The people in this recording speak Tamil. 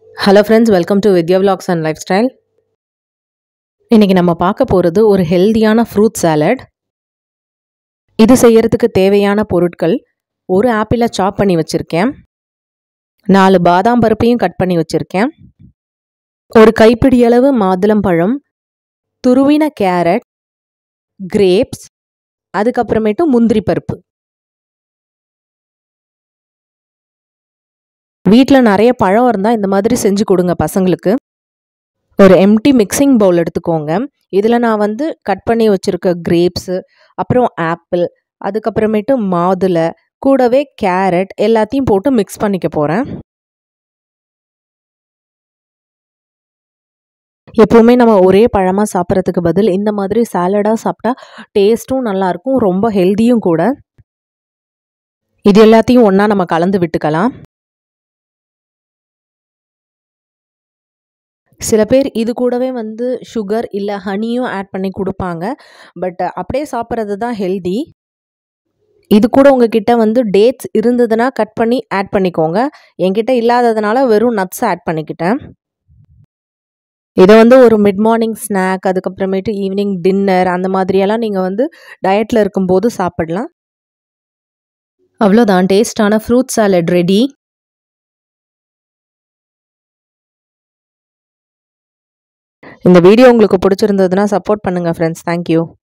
hello friends welcome to Vidya vlogs and life style இன்றைக்கி நம்ம பார்க்க போகிறது ஒரு ஹெல்தியான ஃப்ரூட் சாலட் இது செய்யறதுக்கு தேவையான பொருட்கள் ஒரு ஆப்பிளை சாப் பண்ணி வச்சுருக்கேன் நாலு பாதாம் பருப்பையும் கட் பண்ணி வச்சுருக்கேன் ஒரு கைப்பிடி அளவு மாதுளம்பழம் துருவின கேரட் கிரேப்ஸ் அதுக்கப்புறமேட்டு முந்திரி பருப்பு வீட்டில் நிறைய பழம் இருந்தால் இந்த மாதிரி செஞ்சு கொடுங்க பசங்களுக்கு ஒரு எம்டி மிக்சிங் பவுல் எடுத்துக்கோங்க இதில் நான் வந்து கட் பண்ணி வச்சுருக்க கிரேப்ஸு அப்புறம் ஆப்பிள் அதுக்கப்புறமேட்டு மாதுளை கூடவே கேரட் எல்லாத்தையும் போட்டு மிக்ஸ் பண்ணிக்க போகிறேன் எப்போவுமே நம்ம ஒரே பழமாக சாப்பிட்றதுக்கு பதில் இந்த மாதிரி சாலடாக சாப்பிட்டா டேஸ்ட்டும் நல்லாயிருக்கும் ரொம்ப ஹெல்த்தியும் கூட இது எல்லாத்தையும் ஒன்றா நம்ம கலந்து விட்டுக்கலாம் சில பேர் இது கூடவே வந்து சுகர் இல்லை ஹனியும் ஆட் பண்ணி கொடுப்பாங்க பட் அப்படியே சாப்பிட்றது தான் ஹெல்தி இது கூட உங்ககிட்ட வந்து டேட்ஸ் இருந்ததுன்னா கட் பண்ணி ஆட் பண்ணிக்கோங்க என்கிட்ட இல்லாததுனால வெறும் நட்ஸ் ஆட் பண்ணிக்கிட்டேன் இதை வந்து ஒரு மிட் மார்னிங் ஸ்நாக் அதுக்கப்புறமேட்டு ஈவினிங் டின்னர் அந்த மாதிரியெல்லாம் நீங்கள் வந்து டயட்டில் இருக்கும்போது சாப்பிடலாம் அவ்வளோதான் டேஸ்டான ஃப்ரூட் சாலட் ரெடி இந்த வீடியோ உங்களுக்கு பிடிச்சிருந்ததுன்னா சப்போர்ட் பண்ணுங்கள் ஃப்ரெண்ட்ஸ் தேங்க்யூ